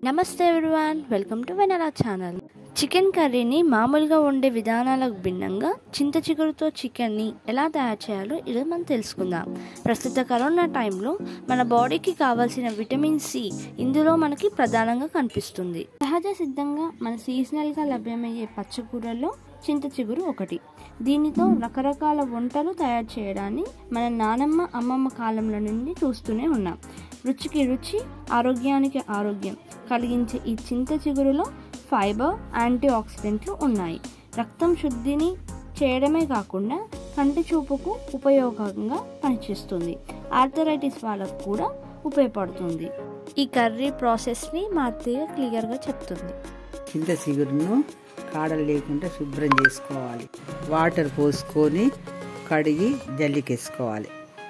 నమస్తే everyone welcome to వెనరా channel chicken కర్రీని మామూలుగా వండే విధానాలకు భిన్నంగా చింత చిగురుతో చికెన్ని ఎలా తయారు చేయాలో ఈరోజు మనం తెలుసుకుందాం ప్రస్తుత కరోనా టైంలో మన బాడీకి కావాల్సిన విటమిన్ సి ఇందులో మనకి ప్రధానంగా కనిపిస్తుంది సహజ సిద్ధంగా మన సీజనల్గా లభ్యమయ్యే పచ్చకూరల్లో చింత చిగురు ఒకటి దీనితో రకరకాల వంటలు తయారు చేయడాన్ని మన నానమ్మ అమ్మమ్మ కాలంలో నుండి చూస్తూనే ఉన్నాం రుచికి రుచి ఆరోగ్యానికి ఆరోగ్యం కలిగించే ఈ చింత చిగురులో ఫైబర్ యాంటీ ఆక్సిడెంట్లు ఉన్నాయి రక్తం శుద్ధిని చేయడమే కాకుండా కంటి చూపుకు ఉపయోగంగా పనిచేస్తుంది ఆర్థరైటిస్ వాళ్ళకు కూడా ఉపయోగపడుతుంది ఈ కర్రీ ప్రాసెస్ని మా అత్తయ్య క్లియర్గా చెప్తుంది చింత చిగురును కాడలు లేకుండా శుభ్రం చేసుకోవాలి వాటర్ పోసుకొని కడిగి జల్లికేసుకోవాలి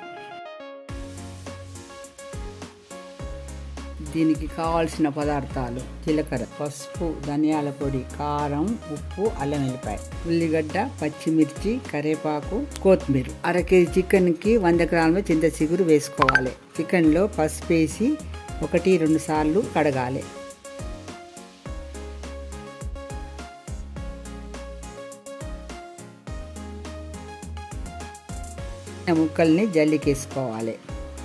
దీనికి కావాల్సిన పదార్థాలు జీలకర్ర పసుపు ధనియాల పొడి కారం ఉప్పు అల్లం వెల్లిపాయ ఉల్లిగడ్డ పచ్చిమిర్చి కరివేపాకు కొత్తిమీర అర కేజీ చికెన్కి వంద గ్రాముల చింత చిగురు వేసుకోవాలి చికెన్లో పసుపు వేసి ఒకటి రెండు సార్లు కడగాలి ముక్కల్ని జల్లికేసుకోవాలి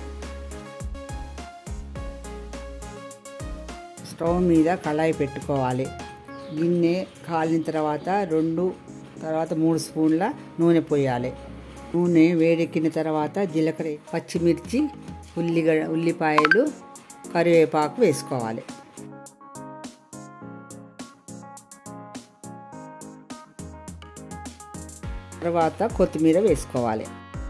స్టవ్ మీద కళాయి పెట్టుకోవాలి గిన్నె కాలిన తర్వాత రెండు తర్వాత మూడు స్పూన్ల నూనె పోయాలి నూనె వేడెక్కిన తర్వాత జీలకర్ర పచ్చిమిర్చి ఉల్లిగ ఉల్లిపాయలు కరివేపాకు వేసుకోవాలి తర్వాత కొత్తిమీర వేసుకోవాలి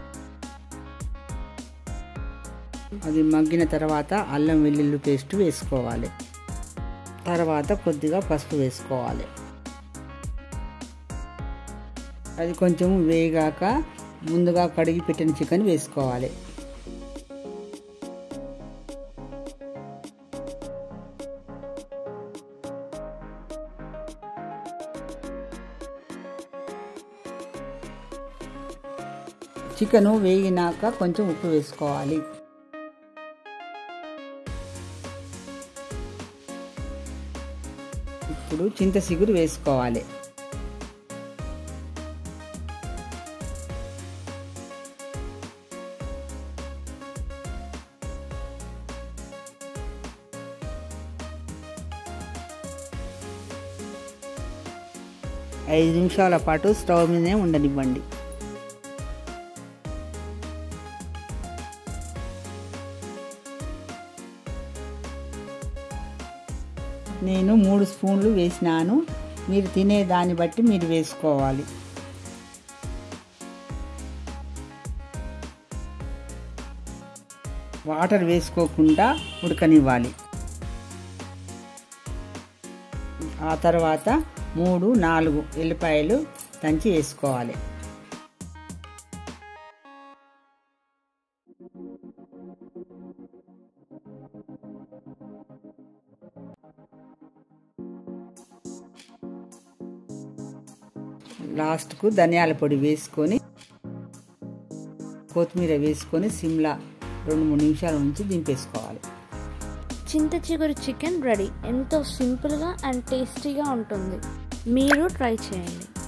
అది మగ్గిన తర్వాత అల్లం వెల్లుల్లి పేస్ట్ వేసుకోవాలి తర్వాత కొద్దిగా పసుపు వేసుకోవాలి అది కొంచెం వేగాక ముందుగా కడిగి పెట్టిన చికెన్ వేసుకోవాలి చికెను వేగినాక కొంచెం ఉప్పు వేసుకోవాలి ఇప్పుడు చింత చిగురు వేసుకోవాలి ఐదు నిమిషాల పాటు స్టవ్ మీదనే ఉండనివ్వండి నేను మూడు స్పూన్లు వేసినాను మీరు తినే దాన్ని బట్టి మీరు వేసుకోవాలి వాటర్ వేసుకోకుండా ఉడకనివ్వాలి ఆ తర్వాత మూడు నాలుగు ఎల్లిపాయలు దంచి వేసుకోవాలి లాస్ట్కు ధనియాల పొడి వేసుకొని కొత్తిమీర వేసుకొని సిమ్లా రెండు మూడు నిమిషాల నుంచి దింపేసుకోవాలి చింత చిగురు చికెన్ రెడీ ఎంతో సింపుల్గా అండ్ టేస్టీగా ఉంటుంది మీరు ట్రై చేయండి